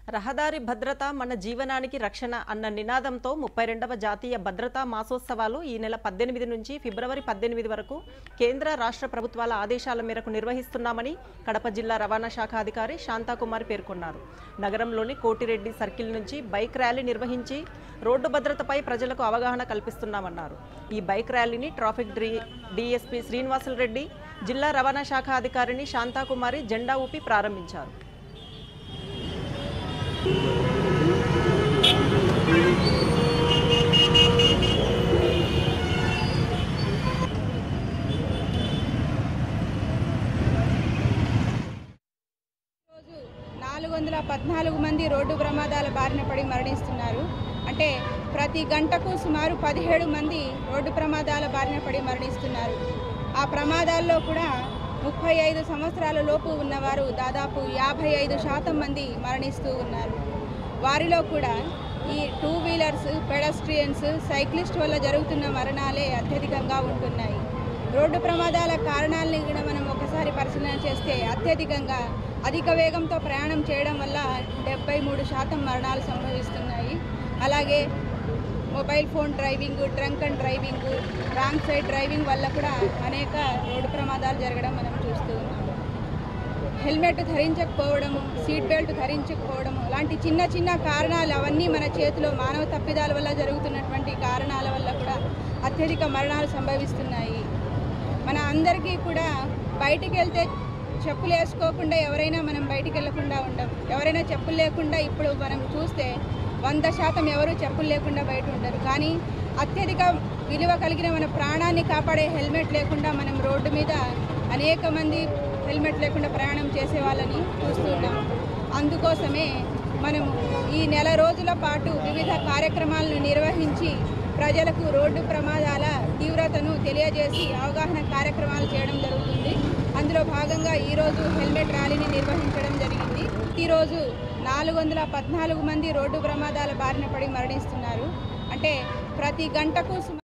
రహదారి భద్రత మన జీవనానికి రక్షణ అన్న నినాదంతో ముప్పై రెండవ జాతీయ భద్రతా మాసోత్సవాలు ఈ నెల పద్దెనిమిది నుంచి ఫిబ్రవరి పద్దెనిమిది వరకు కేంద్ర రాష్ట్ర ప్రభుత్వాల ఆదేశాల మేరకు నిర్వహిస్తున్నామని కడప జిల్లా రవాణా శాఖ అధికారి శాంతాకుమార్ పేర్కొన్నారు నగరంలోని కోటిరెడ్డి సర్కిల్ నుంచి బైక్ ర్యాలీ నిర్వహించి రోడ్డు భద్రతపై ప్రజలకు అవగాహన కల్పిస్తున్నామన్నారు ఈ బైక్ ర్యాలీని traffic D DSP Srinivasulu Reddy జిల్లా రవాణా శాఖ అధికారిని శాంతాకుమారి జెండా ఊపి ప్రారంభించారు రోజు నాలుగు వందల పద్నాలుగు మంది రోడ్డు ప్రమాదాల బారిన పడి మరణిస్తున్నారు అంటే ప్రతి గంటకు సుమారు పదిహేడు మంది రోడ్డు ప్రమాదాల బారిన పడి మరణిస్తున్నారు ఆ ప్రమాదాల్లో కూడా ముప్పై ఐదు సంవత్సరాల లోపు ఉన్నవారు దాదాపు యాభై ఐదు శాతం మంది మరణిస్తూ ఉన్నారు వారిలో కూడా ఈ టూ వీలర్స్ పెడస్ట్రియన్స్ సైక్లిస్ట్ వల్ల జరుగుతున్న మరణాలే అత్యధికంగా ఉంటున్నాయి రోడ్డు ప్రమాదాల కారణాలని కూడా మనం ఒకసారి పరిశీలన చేస్తే అత్యధికంగా అధిక వేగంతో ప్రయాణం చేయడం వల్ల డెబ్బై మూడు శాతం మరణాలు సంభవిస్తున్నాయి అలాగే mobile phone driving drunk and driving wrong side driving వల్ల కూడా అనేక రోడ్డు ప్రమాదాలు జరగడం మనం చూస్తూ ఉన్నాము హెల్మెట్ ధరించకపోవడము సీట్ బెల్ట్ ధరించకపోవడము లాంటి చిన్న చిన్న కారణాలు అవన్నీ మన చేతిలో మానవ తప్పిదాల వల్ల జరుగుతున్నటువంటి కారణాల వల్ల కూడా అత్యధిక మరణాలు సంభవిస్తున్నాయి మన అందరికీ కూడా బయటికి వెళ్తే చెప్పులు వేసుకోకుండా ఎవరైనా మనం బయటికి వెళ్ళకుండా ఉండం ఎవరైనా చెప్పులు లేకుండా ఇప్పుడు మనం చూస్తే వంద శాతం ఎవరు చెప్పులు లేకుండా బయట ఉండరు కానీ అత్యధిక విలువ కలిగిన మన ప్రాణాన్ని కాపాడే హెల్మెట్ లేకుండా మనం రోడ్డు మీద అనేక మంది హెల్మెట్ లేకుండా ప్రయాణం చేసే వాళ్ళని చూస్తున్నాం అందుకోసమే మనం ఈ నెల రోజుల పాటు వివిధ కార్యక్రమాలను నిర్వహించి ప్రజలకు రోడ్డు ప్రమాదాల తీవ్రతను తెలియజేసి అవగాహన కార్యక్రమాలు చేయడం జరుగుతుంది అందులో భాగంగా ఈరోజు హెల్మెట్ ర్యాలీని నిర్వహించడం జరిగింది ఈరోజు నాలుగు వందల పద్నాలుగు మంది రోడ్డు ప్రమాదాల బారిన పడి మరణిస్తున్నారు అంటే ప్రతి గంటకు సుమారు